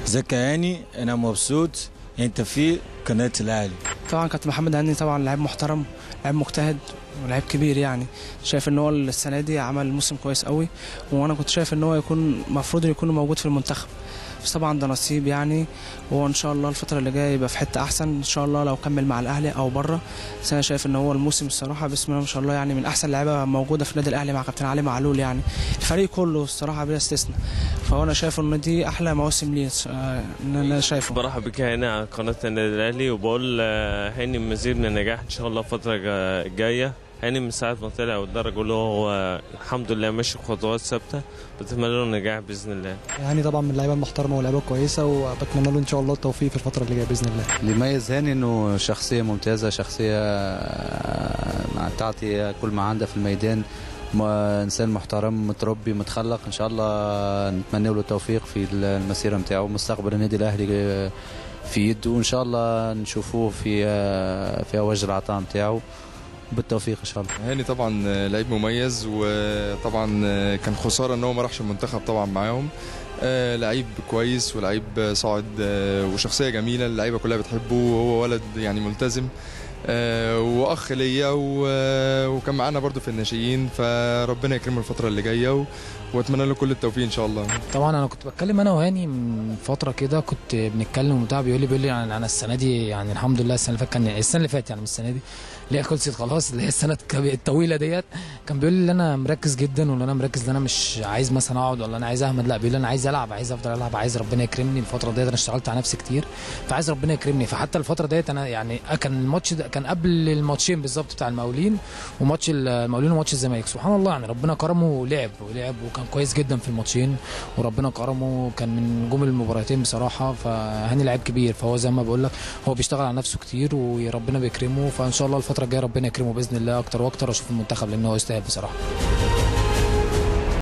ازيك يا هاني انا مبسوط انت في قناه الاهلي طبعا كابتن محمد هاني طبعا لاعب محترم لاعب مجتهد ولاعب كبير يعني شايف ان هو السنه دي عمل موسم كويس قوي وانا كنت شايف ان هو يكون المفروض يكون موجود في المنتخب بس طبعا ده نصيب يعني وهو ان شاء الله الفتره اللي جايه يبقى في حته احسن ان شاء الله لو كمل مع الاهلي او بره بس انا شايف ان هو الموسم الصراحه بسم الله ما شاء الله يعني من احسن لعيبه موجوده في النادي الاهلي مع كابتن علي معلول يعني الفريق كله الصراحه بلا استثناء فهو انا شايف ان دي احلى مواسم ليه آه، ان انا شايفه برحب بك هنا على قناة النادي الأهلي وبقول آه، هاني مزيد من النجاح إن شاء الله الفترة الجا- الجاية هاني من ساعة ما طلع والدرجة اللي هو الحمد لله ماشي بخطوات ثابتة بتمنى له النجاح بإذن الله يعني طبعا من اللعيبه المحترمه واللعيبه كويسه وبتمنى له ان شاء الله التوفيق في الفتره اللي جايه باذن الله اللي يميز هاني انه شخصيه ممتازه شخصيه مع- تعطي كل ما عنده في الميدان م- انسان محترم متربي متخلق ان شاء الله نتمنى له التوفيق في المسيره نتاعو مستقبل النادي الاهلي في يده وان شاء الله نشوفوه في في اوج العطاء نتاعو بالتوفيق ان شاء الله هاني طبعا لعيب مميز وطبعا كان خساره ان هو ما راحش المنتخب طبعا معاهم آه، لعيب كويس ولعيب صاعد آه، وشخصيه جميله اللعيبه كلها بتحبه وهو ولد يعني ملتزم آه، واخ ليا و- وكان معانا برضو في الناشئين فربنا يكرمه الفتره اللي جايه و- واتمنى له كل التوفيق ان شاء الله طبعا انا كنت بتكلم انا وهاني من فتره كده كنت بنتكلم وبتاع بيقول لي بيقول لي يعني انا السنه دي يعني الحمد لله السنه اللي فاتت كان السنه اللي فاتت يعني مش السنه دي اللي هي خلصت خلاص اللي هي السنه الك- الطويله ديت كان بيقول لي ان انا مركز جدا وان انا مركز ان انا مش عايز مثلا اقعد ولا انا عايز اهمد لا بيقول لي انا عايز العب عايز افضل العب عايز ربنا يكرمني الفتره ديت انا اشتغلت على نفسي كتير فعايز ربنا يكرمني فحتى الفتره ديت انا يعني كان الماتش ده كان قبل الماتشين بالظبط بتاع المقاولين وماتش المقاولين وماتش الزمالك سبحان الله يعني ربنا كرمه ولعب ولعب وكان كويس جدا في الماتشين وربنا كرمه كان من نجوم المباراتين بصراحه فهاني لعيب كبير فهو زي ما بقول لك هو بيشتغل على نفسه كتير وربنا بيكرمه فان شاء الله الفتره الجايه ربنا يكرمه باذن الله اكتر واكتر واشوف المنتخب لان هو يستاهل بصراحه